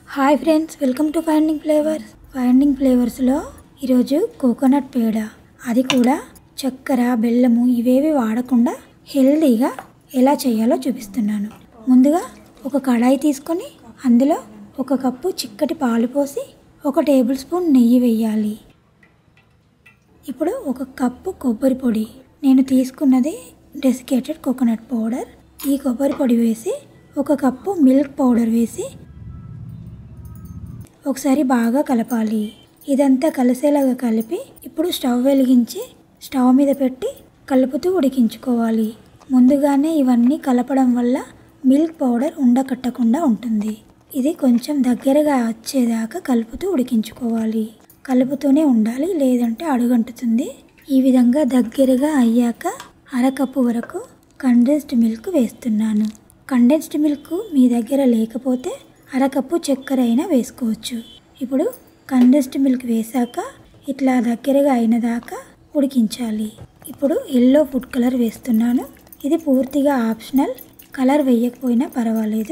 hi friends welcome to finding flavours finding ఫ్లేవర్స్లో ఈరోజు coconut పేడ అది కూడా చక్కెర బెల్లము ఇవేవి వాడకుండా హెల్తీగా ఎలా చేయాలో చూపిస్తున్నాను ముందుగా ఒక కడాయి తీసుకొని అందులో ఒక కప్పు చిక్కటి పాలు పోసి ఒక టేబుల్ స్పూన్ నెయ్యి వేయాలి ఇప్పుడు ఒక కప్పు కొబ్బరి పొడి నేను తీసుకున్నది డెసికేటెడ్ కోకోనట్ పౌడర్ ఈ కొబ్బరి పొడి వేసి ఒక కప్పు మిల్క్ పౌడర్ వేసి ఒకసారి బాగా కలపాలి ఇదంతా కలిసేలాగా కలిపి ఇప్పుడు స్టవ్ వెలిగించి స్టవ్ మీద పెట్టి కలుపుతూ ఉడికించుకోవాలి ముందుగానే ఇవన్నీ కలపడం వల్ల మిల్క్ పౌడర్ ఉండకట్టకుండా ఉంటుంది ఇది కొంచెం దగ్గరగా వచ్చేదాకా కలుపుతూ ఉడికించుకోవాలి కలుపుతూనే ఉండాలి లేదంటే అడుగంటుతుంది ఈ విధంగా దగ్గరగా అయ్యాక అరకప్పు వరకు కండెన్స్డ్ మిల్క్ వేస్తున్నాను కండెన్స్డ్ మిల్క్ మీ దగ్గర లేకపోతే అరకప్పు చక్కెర అయినా వేసుకోవచ్చు ఇప్పుడు కండెన్స్డ్ మిల్క్ వేశాక ఇట్లా దగ్గరగా అయిన దాకా ఉడికించాలి ఇప్పుడు ఎల్లో ఫుడ్ కలర్ వేస్తున్నాను ఇది పూర్తిగా ఆప్షనల్ కలర్ వేయకపోయినా పర్వాలేదు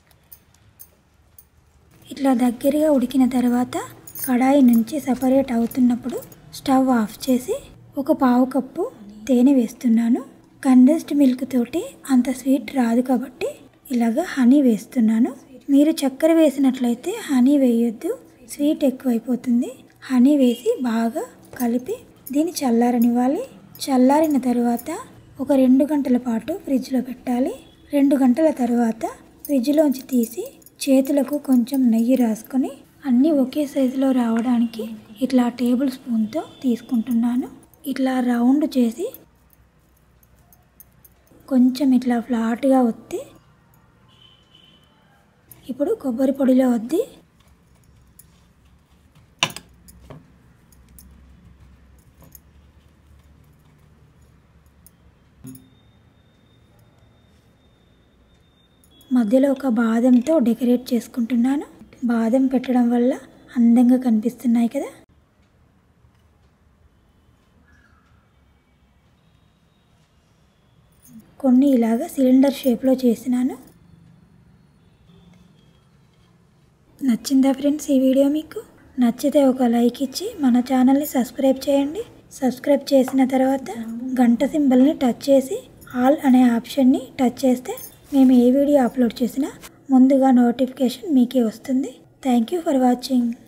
ఇట్లా దగ్గరగా ఉడికిన తర్వాత కడాయి నుంచి సపరేట్ అవుతున్నప్పుడు స్టవ్ ఆఫ్ చేసి ఒక పావు కప్పు తేనె వేస్తున్నాను కండెన్స్డ్ మిల్క్ తోటి అంత స్వీట్ రాదు కాబట్టి ఇలాగ హనీ వేస్తున్నాను మీరు చక్కెర వేసినట్లయితే హనీ వేయొద్దు స్వీట్ ఎక్కువైపోతుంది హనీ వేసి బాగా కలిపి దీన్ని చల్లారనివ్వాలి చల్లారిన తర్వాత ఒక రెండు గంటల పాటు ఫ్రిడ్జ్లో పెట్టాలి రెండు గంటల తర్వాత ఫ్రిడ్జ్లోంచి తీసి చేతులకు కొంచెం నెయ్యి రాసుకొని అన్నీ ఒకే సైజులో రావడానికి ఇట్లా టేబుల్ స్పూన్తో తీసుకుంటున్నాను ఇట్లా రౌండ్ చేసి కొంచెం ఇట్లా ఫ్లాట్గా ఒత్తి ఇప్పుడు కొబ్బరి పొడిలో వద్ది మధ్యలో ఒక బాదంతో డెకరేట్ చేసుకుంటున్నాను బాదం పెట్టడం వల్ల అందంగా కనిపిస్తున్నాయి కదా కొన్ని ఇలాగ సిలిండర్ షేప్లో చేసినాను నచ్చిందా ఫ్రెండ్స్ ఈ వీడియో మీకు నచ్చితే ఒక లైక్ ఇచ్చి మన ఛానల్ని సబ్స్క్రైబ్ చేయండి సబ్స్క్రైబ్ చేసిన తర్వాత గంట సింబల్ని టచ్ చేసి ఆల్ అనే ఆప్షన్ని టచ్ చేస్తే మేము ఏ వీడియో అప్లోడ్ చేసినా ముందుగా నోటిఫికేషన్ మీకే వస్తుంది థ్యాంక్ యూ ఫర్ వాచింగ్